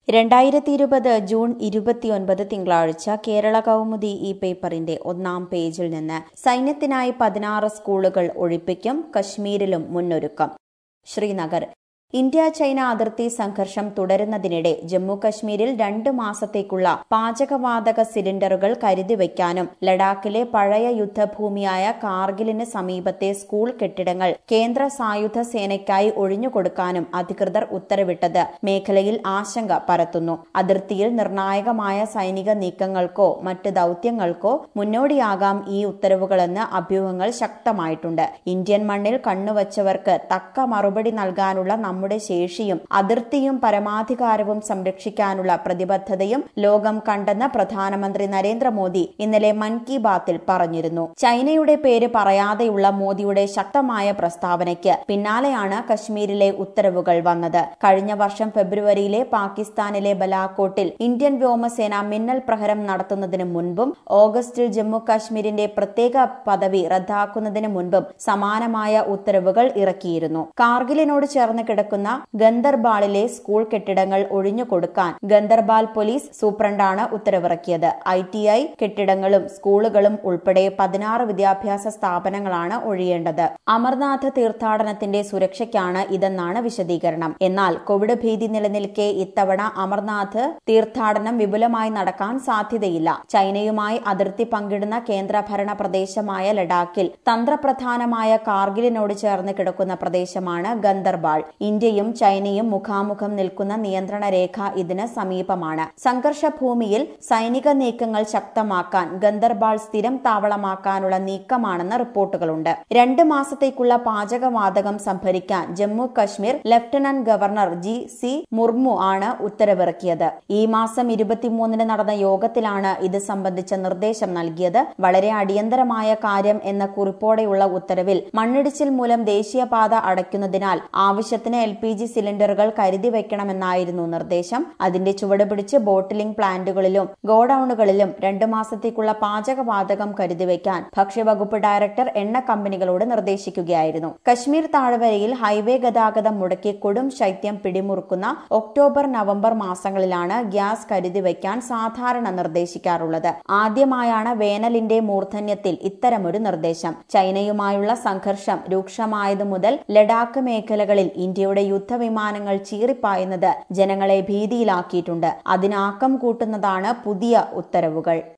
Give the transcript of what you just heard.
രണ്ടായിരത്തി ഇരുപത് ജൂൺ ഇരുപത്തിയൊൻപത് തിങ്കളാഴ്ച കേരള കൗമുദി ഈ പേപ്പറിന്റെ ഒന്നാം പേജിൽ നിന്ന് സൈന്യത്തിനായി പതിനാറ് സ്കൂളുകൾ ഒഴിപ്പിക്കും കശ്മീരിലും മുന്നൊരുക്കം ശ്രീനഗർ ഇന്ത്യ ചൈന അതിർത്തി സംഘർഷം തുടരുന്നതിനിടെ ജമ്മു കശ്മീരിൽ രണ്ട് മാസത്തേക്കുള്ള പാചകവാതക സിലിണ്ടറുകൾ കരുതിവെക്കാനും ലഡാക്കിലെ പഴയ യുദ്ധഭൂമിയായ കാർഗിലിന് സമീപത്തെ സ്കൂൾ കെട്ടിടങ്ങൾ കേന്ദ്ര സായുധ സേനയ്ക്കായി ഒഴിഞ്ഞുകൊടുക്കാനും അധികൃതർ ഉത്തരവിട്ടത് മേഖലയിൽ ആശങ്ക പരത്തുന്നു അതിർത്തിയിൽ നിർണായകമായ സൈനിക നീക്കങ്ങൾക്കോ മറ്റ് ദൌത്യങ്ങൾക്കോ മുന്നോടിയാകാം ഈ ഉത്തരവുകളെന്ന് അഭ്യൂഹങ്ങൾ ശക്തമായിട്ടുണ്ട് ഇന്ത്യൻ മണ്ണിൽ കണ്ണുവച്ചവർക്ക് തക്ക മറുപടി നൽകാനുള്ള നമ്മുടെ ശേഷിയും അതിർത്തിയും പരമാധികാരവും സംരക്ഷിക്കാനുള്ള പ്രതിബദ്ധതയും ലോകം കണ്ടെന്ന് പ്രധാനമന്ത്രി നരേന്ദ്രമോദി ഇന്നലെ മൻ കി ബാത്തിൽ പറഞ്ഞിരുന്നു ചൈനയുടെ പേര് പറയാതെയുള്ള മോദിയുടെ ശക്തമായ പ്രസ്താവനയ്ക്ക് പിന്നാലെയാണ് കശ്മീരിലെ ഉത്തരവുകൾ വന്നത് കഴിഞ്ഞ വർഷം ഫെബ്രുവരിയിലെ പാകിസ്ഥാനിലെ ബലാക്കോട്ടിൽ ഇന്ത്യൻ വ്യോമസേന മിന്നൽ പ്രഹരം നടത്തുന്നതിന് മുൻപും ഓഗസ്റ്റിൽ ജമ്മു കാശ്മീരിന്റെ പ്രത്യേക പദവി റദ്ദാക്കുന്നതിന് മുൻപും സമാനമായ ഉത്തരവുകൾ ഇറക്കിയിരുന്നു കാർഗിലിനോട് ചേർന്ന് കിടക്കുന്ന ഗന്ദർബാളിലെ സ്കൂൾ കെട്ടിടങ്ങൾ ഒഴിഞ്ഞുകൊടുക്കാൻ ഗന്ദർബാൽ പോലീസ് സൂപ്രണ്ടാണ് ഉത്തരവിറക്കിയത് ഐ ടി ഐ കെട്ടിടങ്ങളും സ്കൂളുകളും ഉൾപ്പെടെ പതിനാറ് വിദ്യാഭ്യാസ സ്ഥാപനങ്ങളാണ് ഒഴിയേണ്ടത് അമർനാഥ് തീർത്ഥാടനത്തിന്റെ സുരക്ഷയ്ക്കാണ് ഇതെന്നാണ് വിശദീകരണം എന്നാൽ കോവിഡ് ഭീതി നിലനിൽക്കെ ഇത്തവണ അമർനാഥ് തീർത്ഥാടനം വിപുലമായി നടക്കാൻ സാധ്യതയില്ല ചൈനയുമായി അതിർത്തി പങ്കിടുന്ന കേന്ദ്രഭരണ പ്രദേശമായ ലഡാക്കിൽ തന്ത്രപ്രധാനമായ കാർഗിലിനോട് ചേർന്ന് കിടക്കുന്ന പ്രദേശമാണ് ഗന്ദർബാൾ ഇന്ത്യയും ചൈനയും മുഖാമുഖം നിൽക്കുന്ന നിയന്ത്രണ രേഖ ഇതിന് സമീപമാണ് സംഘർഷ ഭൂമിയിൽ സൈനിക നീക്കങ്ങൾ ശക്തമാക്കാൻ ഗന്ദർബാൾ സ്ഥിരം താവളമാക്കാനുള്ള നീക്കമാണെന്ന് റിപ്പോർട്ടുകളുണ്ട് രണ്ട് മാസത്തേക്കുള്ള പാചകവാതകം സംഭരിക്കാൻ Jammu Kashmir lieutenant governor G C Murmu ആണ് ഉത്തരവിറക്കിയത് ഈ മാസം ഇരുപത്തിമൂന്നിന് നടന്ന യോഗത്തിലാണ് ഇത് സംബന്ധിച്ച നിർദ്ദേശം നൽകിയത് വളരെ അടിയന്തരമായ കാര്യം എന്ന കുറിപ്പോടെയുള്ള ഉത്തരവിൽ മണ്ണിടിച്ചിൽ മൂലം ദേശീയപാത അടയ്ക്കുന്നതിനാൽ ആവശ്യത്തിന് എൽ പി ജി സിലിണ്ടറുകൾ കരുതി വെക്കണമെന്നായിരുന്നു നിർദ്ദേശം അതിന്റെ ചുവട് പിടിച്ച് ബോട്ടിലിംഗ് പ്ലാന്റുകളിലും ഗോഡൌണുകളിലും രണ്ടു മാസത്തേക്കുള്ള പാചകവാതകം കരുതിവെക്കാൻ ഭക്ഷ്യവകുപ്പ് ഡയറക്ടർ എണ്ണ കമ്പനികളോട് നിർദ്ദേശിക്കുകയായിരുന്നു കശ്മീർ താഴ്വരയിൽ ഹൈവേ ഗതാഗതം മുടക്കി കൊടും ശൈത്യം പിടിമുറുക്കുന്ന ഒക്ടോബർ നവംബർ മാസങ്ങളിലാണ് ഗ്യാസ് കരുതി വയ്ക്കാൻ സാധാരണ നിർദ്ദേശിക്കാറുള്ളത് ആദ്യമായാണ് വേനലിന്റെ മൂർധന്യത്തിൽ ഇത്തരമൊരു നിർദ്ദേശം ചൈനയുമായുള്ള സംഘർഷം രൂക്ഷമായതു മുതൽ ലഡാക്ക് മേഖലകളിൽ ഇന്ത്യയുടെ യുദ്ധവിമാനങ്ങൾ ചീറിപ്പായുന്നത് ജനങ്ങളെ ഭീതിയിലാക്കിയിട്ടുണ്ട് അതിനാക്കം കൂട്ടുന്നതാണ് പുതിയ ഉത്തരവുകൾ